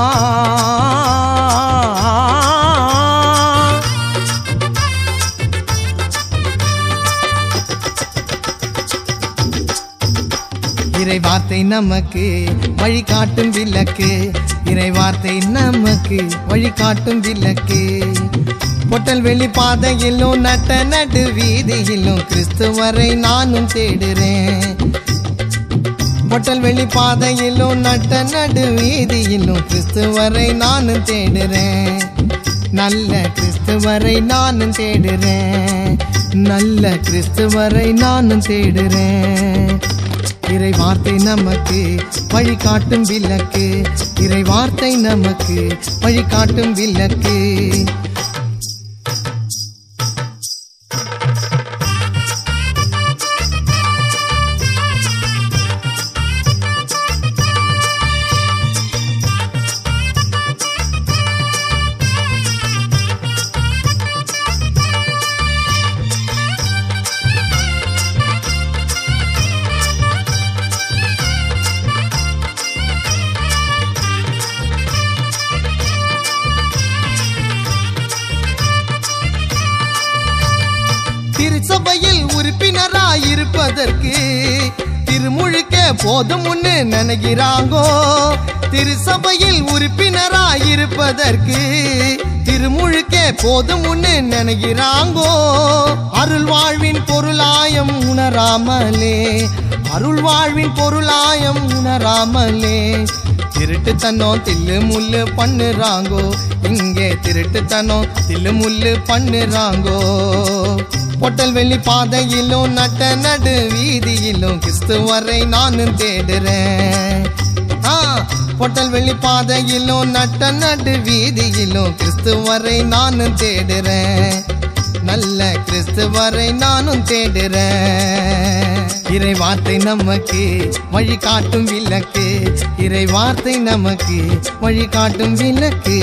இறை வார்த்தை நமக்கு வழிகாட்டும் விளக்கு இறை வார்த்தை நமக்கு வழிகாட்டும் விளக்கு பொட்டல் வெளி பாதையிலும் நட்ட நடு வீதியிலும் கிறிஸ்துவரை நானும் தேடுறேன் பொட்டல் வெளி பாதையிலும் நட்ட நடு வீதியிலும் கிறிஸ்துவரை நானும் தேடுறேன் நல்ல கிறிஸ்துவரை நானும் தேடுறேன் நல்ல கிறிஸ்துவரை நானும் தேடுறேன் இறை வார்த்தை நமக்கு வழிகாட்டும் விளக்கு இறை வார்த்தை நமக்கு வழிகாட்டும் விளக்கு திருச்சபையில் உறுப்பினராய் இருப்பதற்கு திருமுழுக்க போதும்னு நினைக்கிறாங்கோ திருச்சபையில் உறுப்பினராய் இருப்பதற்கு திருமுழுக்க போதும்னு நினைக்கிறாங்கோ அருள் வாழ்வின் பொருளாயம் உணராமலே அருள் வாழ்வின் பொருளாயம் உணராமலே திருட்டுத்தனம் தில்லு முள்ளு பண்ணுறாங்கோ இங்கே திருட்டுத்தனம் தில்லு முள்ளு பண்ணுறாங்கோ பொட்டல் வெள்ளி பாதையிலும் நட்ட நடு வீதியிலும் கிறிஸ்துவரை நானும் தேடுறேன் ஆ பொட்டல் வெள்ளி பாதையிலும் நட்ட நடு வீதியிலும் கிறிஸ்துவரை நானும் தேடுறேன் நல்ல கிறிஸ்துவரை நானும் தேடுறேன் இறை வார்த்தை நமக்கு வழிகாட்டும் விளக்கு இறை வார்த்தை நமக்கு வழிகாட்டும் விளக்கு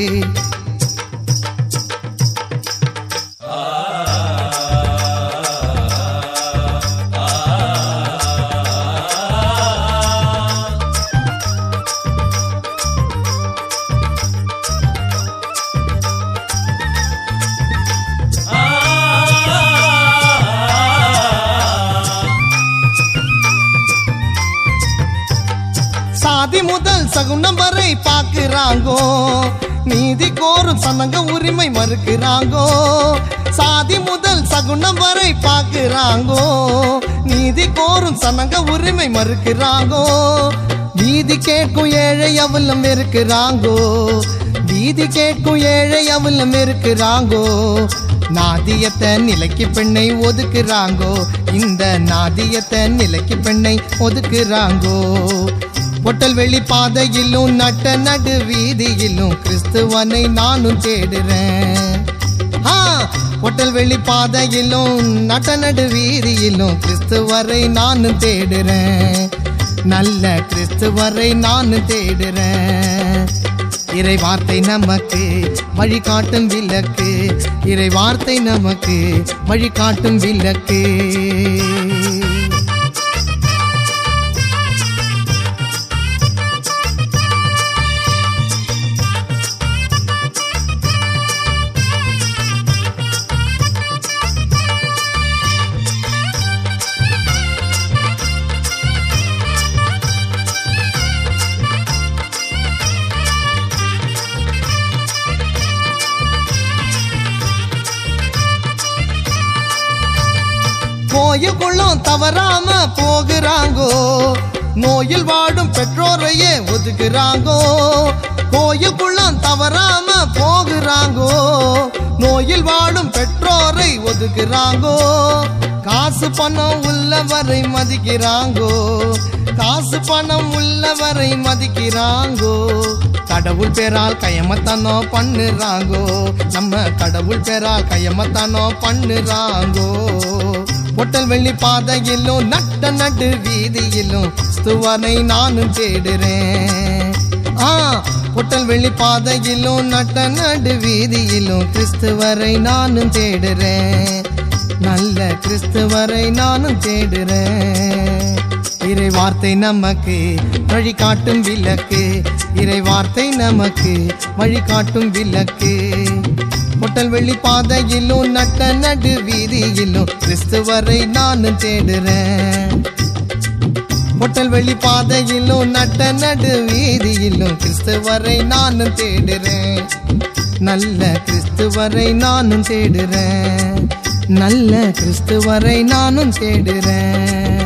சாதி முதல் சகுனம் வரை பார்க்கிறாங்கோ நீதி கோரும் சனங்க உரிமை மறுக்கிறாங்கோ சாதி முதல் சகுனம் வரை பார்க்கிறாங்கோ நீதி கோரும் சனங்க உரிமை மறுக்கிறாங்கோ நீதி கேட்கும் ஏழை அவலம் இருக்கிறாங்கோ நீதி கேட்கும் ஏழை அவலம் இருக்கிறாங்கோ நாதியத்தை நிலைக்கு பெண்ணை ஒதுக்குறாங்கோ இந்த நாதியத்தை நிலைக்கு பெண்ணை ஒதுக்குறாங்கோ பொட்டல் வெளி பாதையிலும் நட்ட நடு வீதியிலும் கிறிஸ்துவனை நானும் தேடுறேன் ஆ, பொட்டல் வெளி பாதையிலும் நட்ட நடு வீதியிலும் கிறிஸ்துவரை நானும் தேடுறேன் நல்ல கிறிஸ்துவரை நானும் தேடுறேன் இறை வார்த்தை நமக்கு வழிகாட்டும் விளக்கு இறை வார்த்தை நமக்கு வழிகாட்டும் விளக்கு கோயிலுக்குள்ளும் தவறாம போகிறாங்கோ நோயில் வாடும் பெற்றோரையே ஒதுக்குறாங்கோ கோயிலுக்குள்ளும் தவறாம போகிறாங்கோ நோயில் வாடும் பெற்றோரை ஒதுக்குறாங்கோ காசு பணம் உள்ளவரை மதிக்கிறாங்கோ காசு பணம் உள்ளவரை மதிக்கிறாங்கோ கடவுள் பேரால் கயமத்தனோ பண்ணுறாங்கோ நம்ம கடவுள் பேரால் கயமத்தனோ பண்ணுறாங்கோ பொட்டல் வெள்ளி பாதையிலும் நட்ட நடு வீதியிலும் ஸ்துவனை நானும் தேடுறேன் ஆ பொட்டல் வெள்ளி பாதையிலும் நட்ட நடு வீதியிலும் கிறிஸ்துவரை நானும் தேடுறேன் நல்ல கிறிஸ்துவரை நானும் தேடுறேன் இறை வார்த்தை நமக்கு வழிகாட்டும் விளக்கு இறை வார்த்தை நமக்கு வழிகாட்டும் விளக்கு பொட்டல் வெளி பாதையிலும் நட்ட நடு வீதியிலும் கிறிஸ்துவரை நானும் தேடுறேன் பொட்டல் வெளி பாதையிலும் நட்ட நடு வீதியிலும் கிறிஸ்துவரை நானும் தேடுறேன் நல்ல கிறிஸ்துவரை நானும் தேடுறேன் நல்ல கிறிஸ்துவரை நானும் தேடுறேன்